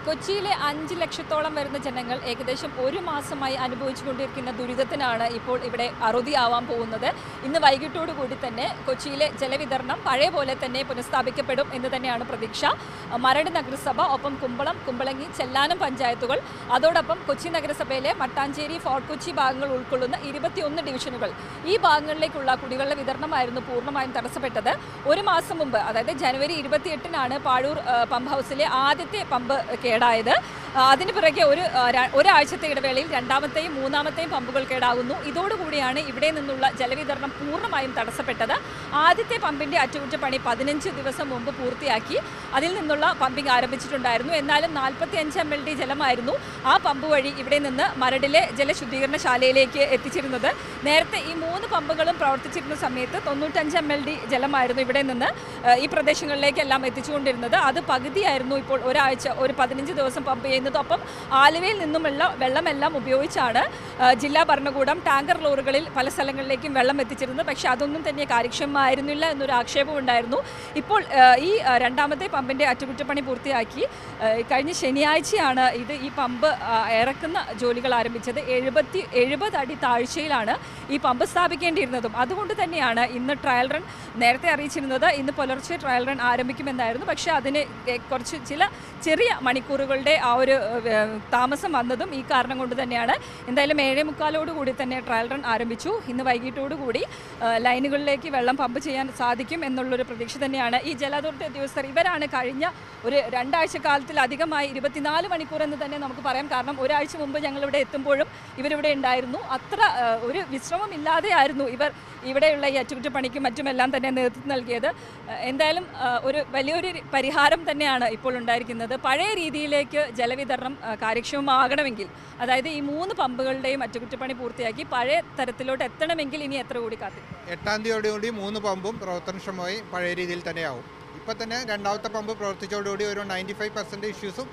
കൊച്ചിയിലെ അഞ്ച് ലക്ഷത്തോളം വരുന്ന ജനങ്ങൾ ഏകദേശം ഒരു മാസമായി അനുഭവിച്ചുകൊണ്ടിരിക്കുന്ന ദുരിതത്തിനാണ് ഇപ്പോൾ ഇവിടെ അറുതിയാവാൻ പോകുന്നത് ഇന്ന് വൈകിട്ടോടു കൂടി തന്നെ കൊച്ചിയിലെ ജലവിതരണം പഴയ പോലെ തന്നെ പുനഃസ്ഥാപിക്കപ്പെടും എന്ന് തന്നെയാണ് പ്രതീക്ഷ മരട് നഗരസഭ ഒപ്പം കുമ്പളം കുമ്പളങ്ങി ചെല്ലാനം പഞ്ചായത്തുകൾ അതോടൊപ്പം കൊച്ചി നഗരസഭയിലെ മട്ടാഞ്ചേരി ഫോർട്ട് കൊച്ചി ഭാഗങ്ങൾ ഉൾക്കൊള്ളുന്ന ഇരുപത്തിയൊന്ന് ഡിവിഷനുകൾ ഈ ഭാഗങ്ങളിലേക്കുള്ള കുടിവെള്ള വിതരണമായിരുന്നു പൂർണ്ണമായും തടസ്സപ്പെട്ടത് ഒരു മാസം മുമ്പ് അതായത് ജനുവരി ഇരുപത്തിയെട്ടിനാണ് പാഴൂർ ആ, പമ്പ് ഹൗസിലെ ആദ്യത്തെ പമ്പ് കേടായത് ആ, അതിന് പിറകെ ഒരു ആ, ര- ഒരാഴ്ചത്തെ ഇടവേളയിൽ രണ്ടാമത്തെയും മൂന്നാമത്തെയും പമ്പുകൾ കേടാകുന്നു ഇതോടുകൂടിയാണ് ഇവിടെ നിന്നുള്ള ജലവിതരണം പൂർണ്ണമായും തടസ്സപ്പെട്ടത് ആദ്യത്തെ പമ്പിന്റെ അറ്റകുറ്റപ്പണി പതിനഞ്ച് ദിവസം മുമ്പ് പൂർത്തിയാക്കി അതിൽ നിന്നുള്ള പമ്പിംഗ് ആരംഭിച്ചിട്ടുണ്ടായിരുന്നു എന്നാലും നാൽപ്പത്തി അഞ്ച് എം എൽ ഡി ജലമായിരുന്നു ആ പമ്പ് വഴി ഇവിടെ നിന്ന് മരടിലെ ജലശുദ്ധീകരണശാലയിലേക്ക് എത്തിച്ചിരുന്നത് നേരത്തെ ഈ മൂന്ന് പമ്പുകളും പ്രവർത്തിച്ചിരുന്ന സമയത്ത് തൊണ്ണൂറ്റഞ്ച് എം എൽ ഡി ജലമായിരുന്നു ഇവിടെ നിന്ന് ആ, ഈ പ്രദേശങ്ങളിലേക്കെല്ലാം എത്തിച്ചുകൊണ്ടിരുന്നത് അത് പകുതിയായിരുന്നു ഇപ്പോൾ ഒരാഴ്ച ഒരു പതിനഞ്ച് ദിവസം പമ്പ് ചെയ്യുന്നത് ഒപ്പം ആലുവയിൽ നിന്നുമുള്ള വെള്ളമെല്ലാം ഉപയോഗിച്ചാണ് ആ, ജില്ലാ ഭരണകൂടം ടാങ്കർ ലോറികളിൽ പല സ്ഥലങ്ങളിലേക്കും വെള്ളം എത്തിച്ചിരുന്നത് പക്ഷേ അതൊന്നും തന്നെ കാര്യക്ഷമമായിരുന്നില്ല എന്നൊരു ആക്ഷേപം ഉണ്ടായിരുന്നു ഇപ്പോൾ ആ, ഈ ആ, രണ്ടാമത്തെ പമ്പിൻ്റെ അറ്റകുറ്റപ്പണി പൂർത്തിയാക്കി ആ, കഴിഞ്ഞ ശനിയാഴ്ചയാണ് ഇത് ഈ പമ്പ് ആ, ഇറക്കുന്ന ജോലികൾ ആരംഭിച്ചത് എഴുപത്തി എഴുപത് അടി താഴ്ചയിലാണ് ഈ പമ്പ് സ്ഥാപിക്കേണ്ടിയിരുന്നതും അതുകൊണ്ട് തന്നെയാണ് ഇന്ന് ട്രയൽ റൺ നേരത്തെ അറിയിച്ചിരുന്നത് ഇന്ന് പുലർച്ചെ ട്രയൽ റൺ ആരംഭിക്കുമെന്നായിരുന്നു പക്ഷേ അതിന് എ- കുറച്ച് ചില ചെറിയ മണിക്കൂറുകളുടെ ആ ഒരു ഏഹ്, താമസം വന്നതും ഈ കാരണം കൊണ്ട് തന്നെയാണ് എന്തായാലും ഏഴേ മുക്കാലോട് കൂടി തന്നെ ട്രയൽ റൺ ആരംഭിച്ചു ഇന്ന് വൈകിട്ടോടുകൂടി ഏഹ്, ലൈനുകളിലേക്ക് വെള്ളം പമ്പ് ചെയ്യാൻ സാധിക്കും എന്നുള്ളൊരു പ്രതീക്ഷ തന്നെയാണ് ഈ ജല അതോറിറ്റി ഉദ്യോഗസ്ഥർ ഇവരാണ് കഴിഞ്ഞ ഒരു രണ്ടാഴ്ച കാലത്തിലധികമായി ഇരുപത്തിനാല് മണിക്കൂർ എന്ന് തന്നെ നമുക്ക് പറയാം കാരണം ഒരാഴ്ച മുമ്പ് ഞങ്ങളിവിടെ എത്തുമ്പോഴും ഇവരിവിടെ ഉണ്ടായിരുന്നു അത്ര ഏഹ്, ഒരു വിശ്രമമില്ലാതെയായിരുന്നു ഇവർ ഇവിടെയുള്ള ഈ അറ്റകുറ്റപ്പണിക്കും മറ്റുമെല്ലാം തന്നെ നേതൃത്വം നൽകിയത് ഏഹ്, എന്തായാലും ഏഹ്, ഒരു വലിയൊരു പരിഹാരം തന്നെയാണ് ഇപ്പോൾ ഉണ്ടായിരിക്കുന്നത് പഴയ രീതിയിലേക്ക് ജലവിതരണം ഏഹ്, കാര്യക്ഷമമാകണമെങ്കിൽ അതായത് ഈ മൂന്ന് പമ്പുകളുടെയും അറ്റകുറ്റപ്പണി പൂർത്തിയാക്കി പഴയ തരത്തിലോട്ട് എത്തണമെങ്കിൽ ഇനി എത്ര കൂടി കാത്തിരിക്കും എട്ടാം തീയതിയോടുകൂടി മൂന്ന് പമ്പും പ്രവർത്തനക്ഷമമായി പഴയ രീതിയിൽ തന്നെയാവും ഇപ്പം തന്നെ രണ്ടാമത്തെ പമ്പ് പ്രവർത്തിച്ചതോടുകൂടി ഒരു നയൻറ്റി ഫൈവ് പെർസെൻറ്റ് ഇഷ്യൂസും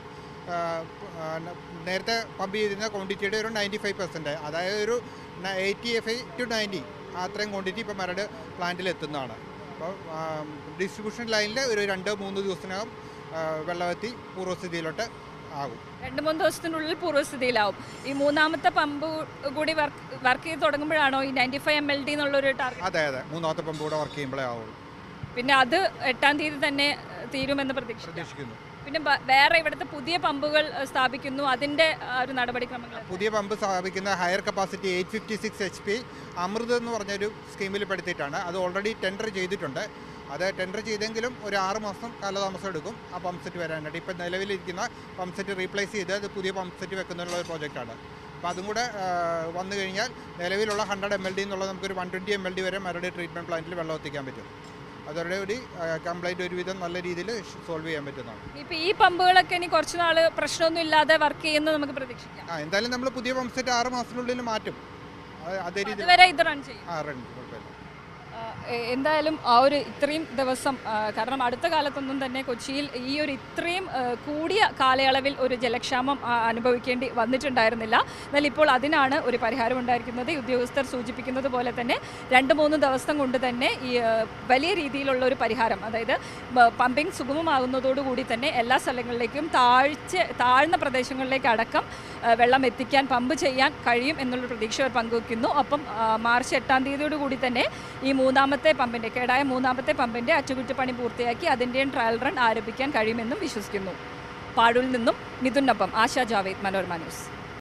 നേരത്തെ പമ്പ് ചെയ്തിരുന്ന ക്വാണ്ടിറ്റിയുടെ ഒരു നയൻറ്റി ഫൈവ് പെർസെൻറ്റ് അതായത് ഒരു eighty five to ninety അത്രയും ക്വാണ്ടിറ്റി ഇപ്പോൾ മരട് പ്ലാന്റിൽ എത്തുന്നതാണ് അപ്പോൾ ഡിസ്ട്രിബ്യൂഷൻ ലൈനിൽ ഒരു രണ്ട് മൂന്ന് ദിവസത്തിനകം ആ, വെള്ളമെത്തി പൂർവ്വസ്ഥിതിയിലോട്ട് ആകും രണ്ട് മൂന്ന് ദിവസത്തിനുള്ളിൽ പൂർവ്വസ്ഥിതിയിലാവും ഈ മൂന്നാമത്തെ പമ്പ് കൂടി വർക്ക് വർക്ക് ചെയ്ത് തുടങ്ങുമ്പോഴാണോ ഈ ninety five M L D എന്നുള്ളൊരു ടാർഗറ്റ് അതെ അതെ മൂന്നാമത്തെ പമ്പ് കൂടെ വർക്ക് ചെയ്യുമ്പോഴേ ആവുള്ളൂ പിന്നെ അത് എട്ടാം തീയതി തന്നെ ഏഹ്, തീരുമെന്ന് പ്രതീക്ഷിക്കാം പ്രതീക്ഷിക്കുന്നു പിന്നെ ബ- വേറെ ഇവിടുത്തെ പുതിയ പമ്പുകൾ ഏഹ്, സ്ഥാപിക്കുന്നു അതിന്റെ ആ, ഒരു നടപടിക്രമങ്ങൾ പുതിയ പമ്പ് സ്ഥാപിക്കുന്ന higher capacity eight fifty six H P Amrut എന്ന് പറഞ്ഞൊരു സ്കീമിൽ പെടുത്തിയിട്ടാണ് അത് ഓൾറെഡി ടെൻഡർ ചെയ്തിട്ടുണ്ട് അത് ടെൻഡർ ചെയ്തെങ്കിലും ഒരു ആറ് മാസം കാലതാമസം എടുക്കും ആ പമ്പ് സെറ്റ് വരാനായിട്ട് ഇപ്പം നിലവിലിരിക്കുന്ന പമ്പ് സെറ്റ് റീപ്ലേസ് ചെയ്ത് അത് പുതിയ പമ്പ് സെറ്റ് വെക്കുന്നതിനുള്ള ഒരു പ്രോജക്റ്റാണ് അപ്പോൾ അതും കൂടെ ആ, വന്നു കഴിഞ്ഞാൽ നിലവിലുള്ള ഹൺഡ്രഡ് എം എൽ ഡി എന്നുള്ളത് നമുക്കൊരു one twenty M L D വരെ മരട് ട്രീറ്റ്മെൻറ്റ് പ്ലാന്റിൽ വെള്ളം എത്തിക്കാൻ പറ്റും അതോടുകൂടി കംപ്ലൈൻറ്റ് ഒരുവിധം നല്ല രീതിയിൽ സോൾവ് ചെയ്യാൻ പറ്റുന്നതാണ് ഇപ്പൊ ഈ പമ്പുകളൊക്കെ ഇനി കുറച്ച് നാള് പ്രശ്നമൊന്നും ഇല്ലാതെ വർക്ക് ചെയ്യുന്നത് നമുക്ക് പ്രതീക്ഷിക്കാം ആ എന്തായാലും നമ്മൾ പുതിയ പമ്പ് സെറ്റ് ആറ് മാസത്തിനുള്ളിൽ മാറ്റും അത് അതേ രീതിയിൽ അതുവരെ ഇത് റൺ ചെയ്യും ആ റൺ കുഴപ്പമില്ല ആ, എ- എന്തായാലും ആ ഒരു ഇത്രയും ദിവസം ആ, കാരണം അടുത്ത കാലത്തൊന്നും തന്നെ കൊച്ചിയിൽ ഈ ഒരു ഇത്രയും ആ, കൂടിയ കാലയളവിൽ ഒരു ജലക്ഷാമം ആ, അനുഭവിക്കേണ്ടി വന്നിട്ടുണ്ടായിരുന്നില്ല എന്നാൽ ഇപ്പോൾ അതിനാണ് ഒരു പരിഹാരം ഉണ്ടായിരിക്കുന്നത് ഈ ഉദ്യോഗസ്ഥർ സൂചിപ്പിക്കുന്നത് പോലെ തന്നെ രണ്ട് മൂന്ന് ദിവസം കൊണ്ട് തന്നെ ഈ ആ, വലിയ രീതിയിലുള്ള ഒരു പരിഹാരം അതായത് പമ്പിംഗ് സുഗമമാകുന്നതോടുകൂടി തന്നെ എല്ലാ സ്ഥലങ്ങളിലേക്കും താഴ്ച താഴ്ന്ന പ്രദേശങ്ങളിലേക്ക് അടക്കം ആ, വെള്ളം എത്തിക്കാൻ പമ്പ് ചെയ്യാൻ കഴിയും എന്നുള്ള പ്രതീക്ഷ അവർ പങ്കുവയ്ക്കുന്നു ഒപ്പം ആ, മാർച്ച് എട്ടാം തീയതിയോട് കൂടി തന്നെ ഈ മൂന്നാമത്തെ പമ്പിൻ്റെ കേടായ മൂന്നാമത്തെ പമ്പിൻ്റെ അറ്റകുറ്റപ്പണി പൂർത്തിയാക്കി അതിൻ്റെയും ട്രയൽ റൺ ആരംഭിക്കാൻ കഴിയുമെന്നും വിശ്വസിക്കുന്നു പാടൂരിൽ നിന്നും മിഥുനൊപ്പം ആശാ ജാവേദ് മനോരമ ന്യൂസ്